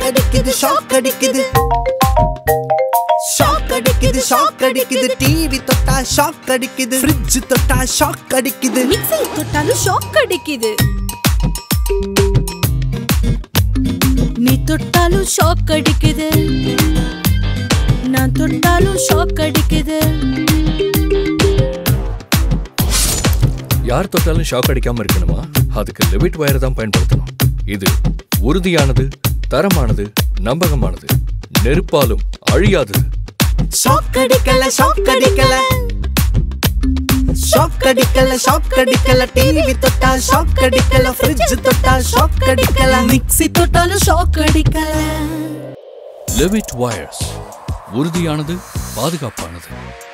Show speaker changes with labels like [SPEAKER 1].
[SPEAKER 1] அடிக்குது ஷாக் அடிக்குது ஷாக் அடிக்குது ஷாக் அடிக்குது டிவி தொட்டா ஷாக் அடிக்குது ஃப்ரிட்ஜ் தொட்டா ஷாக் அடிக்குது
[SPEAKER 2] மிக்ஸி தொட்டாலும் ஷாக் அடிக்குது நீ தொட்டாலும் ஷாக் அடிக்குது நான் தொட்டாலும் ஷாக் அடிக்குது
[SPEAKER 3] யார் தொட்டாலும் ஷாக் அடிக்காம இருக்கணுமா அதுக்கு லிமிட் வயர் தான் பயன்படுத்தணும் இது உறுதியானது தரமானது நம்பகமானது நெருப்பாலும் அழியாதது
[SPEAKER 1] ஷாக் அடிக்கல ஷாக் அடிக்கல ஷாக் அடிக்கல ஷாக் அடிக்கல டிவி தொட்டா ஷாக் அடிக்கல ஃப்ரிட்ஜ் தொட்டா ஷாக் அடிக்கல
[SPEAKER 2] மிக்ஸி தொட்டாலும் ஷாக் அடிக்கல
[SPEAKER 3] லிமிட் வயர்ஸ் உறுதியானது பாதுகாப்பானது